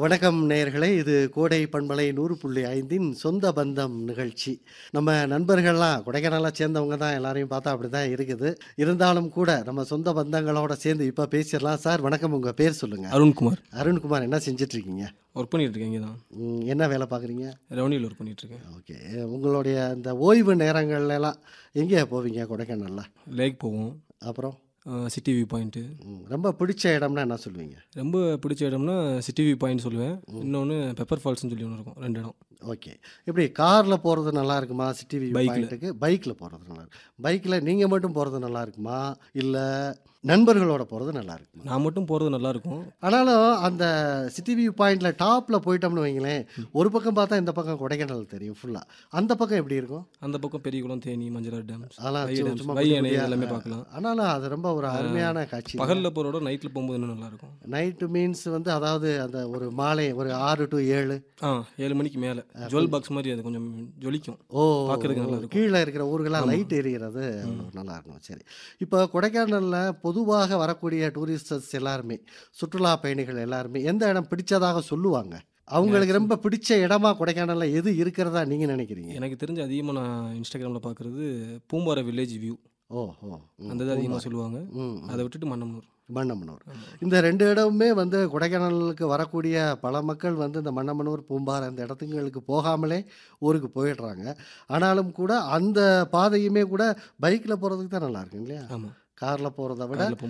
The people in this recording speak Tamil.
வணக்கம் நேயர்களே இது கோடை பண்பலை நூறு புள்ளி ஐந்தின் சொந்த பந்தம் நிகழ்ச்சி நம்ம நண்பர்கள்லாம் கொடைக்கானலாக சேர்ந்தவங்க தான் எல்லாரையும் பார்த்தா அப்படி தான் இருக்குது இருந்தாலும் கூட நம்ம சொந்த பந்தங்களோட சேர்ந்து இப்போ பேசிடலாம் சார் வணக்கம் உங்கள் பேர் சொல்லுங்கள் அருண்குமார் அருண்குமார் என்ன செஞ்சுட்டு இருக்கீங்க ஒர்க் பண்ணிட்டு இருக்கேன் இங்கே தான் ம், என்ன வேலை பார்க்குறீங்க ரெவன்யூவில் ஒர்க் பண்ணிட்டு இருக்கேன் ஓகே உங்களுடைய இந்த ஓய்வு நேரங்கள்ல எல்லாம் எங்கே போவீங்க கொடைக்கானல்ல லேக் போவோம் அப்புறம் சிட்டி வியூ பாயிண்ட்டு ம், ரொம்ப பிடிச்ச இடம்னா என்ன சொல்லுவீங்க ரொம்ப பிடிச்ச இடம்னா சிட்டி வியூ பாயிண்ட் சொல்லுவேன் இன்னொன்று பெப்பர் ஃபால்ஸ்னு சொல்லி ஒன்று இருக்கும் ரெண்டு இடம் ஓகே எப்படி காரில் போகிறது நல்லா இருக்குமா சிட்டி வியூ Bike ல. பாயிண்ட்டுக்கு பைக்கில் போகிறது நல்லா இருக்கு பைக்கில் நீங்கள் மட்டும் போகிறது நல்லா இருக்குமா இல்லை நண்பர்களோட போகிறது நல்லா இருக்குமா நான் மட்டும் போகிறது நல்லா இருக்கும் ஆனாலும் அந்த சிட்டி வியூ பாயிண்டில் டாப்பில் போயிட்டோம்னு வைங்களேன் ஒரு பக்கம் பார்த்தா இந்த பக்கம் கொடைக்கானல் தெரியும் ஃபுல்லாக அந்த பக்கம் எப்படி இருக்கும் அந்த பக்கம் பெரியகுளம் தேனி மஞ்சளார் டேம்ஸ் அதெல்லாம் வை சும்மா- டேம்ஸ் சும்மா வை குட்டி அணை குட்டியா- எல்லாமே பார்க்கலாம் ஆனாலும் அது ரொம்ப ஒரு அருமையான காட்சி பகலில் போகிறோட நைட்டில் போகும்போது இன்னும் நல்லா இருக்கும் நைட்டு மீன்ஸ் வந்து அதாவது அந்த ஒரு மாலை ஒரு ஆறு டு ஏழு ஆ ஏழு மணிக்கு மேலே ஜுவல் பாக்ஸ் மாதிரி அது கொஞ்சம் ஜொலிக்கும் ஓ பார்க்கறதுக்கு நல்லா இருக்கும். கீழே இருக்கிற ஊர்களாக லைட் எரிகிறது அவ்வளோ நல்லா இருக்கும் சரி இப்போ கொடைக்கானலில் பொதுவாக வரக்கூடிய டூரிஸ்டர்ஸ் எல்லாருமே சுற்றுலா பயணிகள் எல்லாருமே எந்த இடம் பிடிச்சதாக சொல்லுவாங்க அவங்களுக்கு ரொம்ப பிடிச்ச இடமா கொடைக்கானலில் எது இருக்கிறதா நீங்கள் நினைக்கிறீங்க எனக்கு தெரிஞ்ச அதிகமாக நான் இன்ஸ்டாகிராமில் பார்க்குறது பூம்பாறை வில்லேஜ் வியூ ஓ ஓ ம், அந்த இது அதிகமாக சொல்லுவாங்க ம் அதை விட்டுட்டு மன்னம்னூர் மன்னமனூர் இந்த ரெண்டு இடமுமே வந்து கொடைக்கானலுக்கு வரக்கூடிய பல மக்கள் வந்து இந்த மன்னமனூர் பூம்பாறை அந்த இடத்துங்களுக்கு போகாமலே ஊருக்கு போயிடுறாங்க ஆனாலும் கூட அந்த பாதையுமே கூட பைக்கில் போகிறதுக்கு தான் நல்லா இருக்கும் இல்லையா ஆமாம் காரில் போகிறத விட காரில்